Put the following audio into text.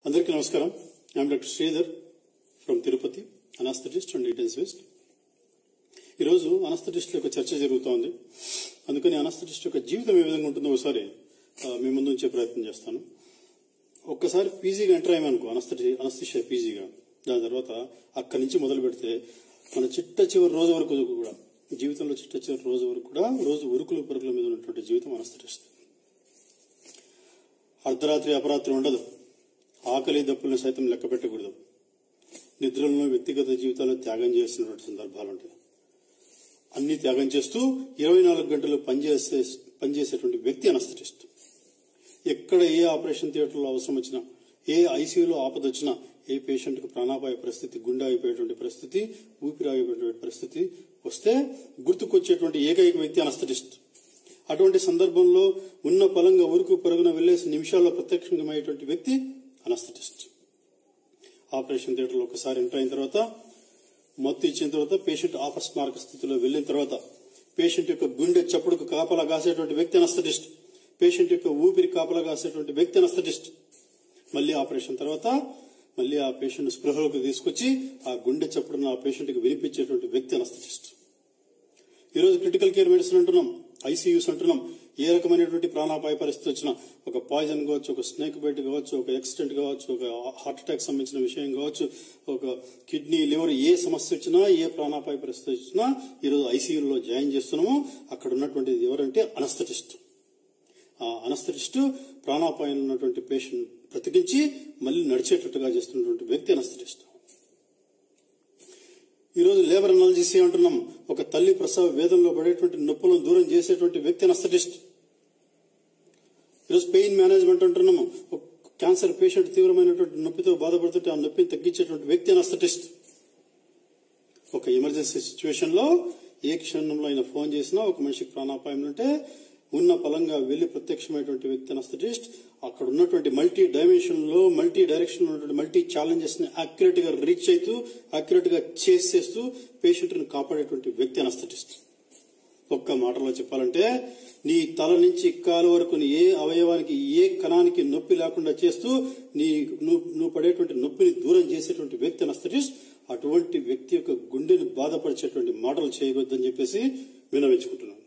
అందరికీ నమస్కారం I'm doctor Sridhar from Tirupati anaesthetist and intensivist ఈరోజు అనస్థటిస్ట్ యొక్క చర్చ జరుగుతోంది అందుకని అనస్థటిస్ట్ యొక్క జీవితం ఏ విధంగా ఉంటుందో ఒకసారి ఆ, మీ ముందు ఉంచే ప్రయత్నం చేస్తాను ఒక్కసారి పీజీగా ఎంటర్ అయ్యామనుకో అనస్థటి అనస్థిషియా పీజీగా దాని తర్వాత అక్కడి నుంచి మొదలు పెడితే మన చిట్ట చివరి రోజు వరకు కూడా జీవితంలో చిట్ట చివరి రోజు వరకు కూడా రోజు ఉరుకులు పరుగుల మీద ఉన్నటువంటి జీవితం అనస్థటిస్ట్ అర్ధరాత్రి అపరాత్రి ఉండదు ఆకలి దప్పులను సైతం లెక్క పెట్టకూడదు నిద్రలను వ్యక్తిగత జీవితాలను త్యాగం చేస్తున్నటువంటి సందర్భాలు ఉంటాయి అన్ని త్యాగం చేస్తూ ఇరవై నాలుగు గంటలు పనిచేసే పనిచేసేటువంటి వ్యక్తి అనస్థటిస్ట్ ఎక్కడ ఏ ఆపరేషన్ థియేటర్లో అవసరం వచ్చినా ఏ ఐసీయూలో ఆపద వచ్చినా ఏ పేషెంట్ కు ప్రాణాపాయ పరిస్థితి గుండె అయిపోయేటువంటి పరిస్థితి ఊపిరి ఆగిపోయేటువంటి పరిస్థితి వస్తే గుర్తుకొచ్చేటువంటి ఏకైక వ్యక్తి అనస్థటిస్ట్ అటువంటి సందర్భంలో ఉన్న పలంగా ఉరుకు పరుగున వెళ్లేసి నిమిషాల్లో ప్రత్యక్షమయ్యేటువంటి వ్యక్తి అనస్థటిస్ట్ ఆపరేషన్ థియేటర్లో ఒకసారి ఎంటర్ అయిన తర్వాత మత్తు ఇచ్చిన తర్వాత పేషెంట్ ఆపస్మారక స్థితిలో వెళ్లిన తర్వాత పేషెంట్ యొక్క గుండె చప్పుడుకు కాపలా కాసేటువంటి వ్యక్తి అనస్థటిస్ట్ పేషెంట్ యొక్క ఊపిరి కాపలా కాసేటువంటి వ్యక్తి అనస్థటిస్ట్ మళ్ళీ ఆపరేషన్ తర్వాత మళ్ళీ ఆ పేషెంట్ స్పృహలోకి తీసుకొచ్చి ఆ గుండె చప్పుడును ఆ పేషెంట్ కి వినిపించేటువంటి వ్యక్తి అనస్థటిస్ట్ ఈరోజు క్రిటికల్ కేర్ మెడిసిన్ అంటున్నాం ఐసీయూస్ అంటున్నాం ఏ రకమైనటువంటి ప్రాణాపాయ పరిస్థితి వచ్చినా ఒక పాయిజన్ కావచ్చు ఒక స్నేక్ బైట్ కావచ్చు ఒక యాక్సిడెంట్ కావచ్చు ఒక హార్ట్ అటాక్ సంబంధించిన విషయం కావచ్చు ఒక కిడ్నీ లివర్ ఏ సమస్య వచ్చినా ఏ ప్రాణాపాయ పరిస్థితి వచ్చినా ఈరోజు ఐసీయూలో జాయిన్ చేస్తున్నాము అక్కడ ఉన్నటువంటి ఎవరంటే అనస్థటిస్ట్ ఆ అనస్థటిస్ట్ ప్రాణాపాయం ఉన్నటువంటి పేషెంట్ బ్రతికించి మళ్ళీ నడిచేటట్టుగా చేస్తున్నటువంటి వ్యక్తి అనస్థటిస్ట్ ఈ రోజు లేబర్ అనాలజీసీ అంటున్నాం ఒక తల్లి ప్రసవ వేదంలో పడేటువంటి నొప్పులను దూరం చేసేటువంటి వ్యక్తి అనస్థటిస్ట్ ఈరోజు పెయిన్ మేనేజ్మెంట్ అంటున్నాము ఒక క్యాన్సర్ పేషెంట్ తీవ్రమైనటువంటి నొప్పితో బాధపడుతుంటే ఆ నొప్పిని తగ్గించేటువంటి వ్యక్తి అనస్థటిస్ట్ ఒక ఎమర్జెన్సీ సిచ్యువేషన్ లో ఏ క్షణంలో అయినా ఫోన్ చేసినా ఒక మనిషికి ప్రాణాపాయం ఉంటే ఉన్న పలంగా వెళ్లి ప్రత్యక్షమైనటువంటి వ్యక్తి అనస్థటిస్ట్ అక్కడ ఉన్నటువంటి మల్టీ డైమెన్షన్ లో మల్టీ డైరెక్షన్ లో ఉన్నటువంటి మల్టీ ఛాలెంజెస్ ని అక్యురేట్ గా రీచ్ అవుతూ అక్యురేట్ గా చేసేస్తూ పేషెంట్ ని కాపాడేటువంటి వ్యక్తి అనస్థటిస్ట్ ఒక్క మాటలో చెప్పాలంటే నీ తల నుంచి కాలు వరకు నీ ఏ అవయవానికి ఏ కణానికి నొప్పి లేకుండా చేస్తూ నీ నువ్వు నువ్వు పడేటువంటి నొప్పిని దూరం చేసేటువంటి వ్యక్తి అనస్థటిస్ట్ అటువంటి వ్యక్తి యొక్క గుండెని బాధపరిచేటువంటి మాటలు చేయవద్దని చెప్పేసి వినవించుకుంటున్నాను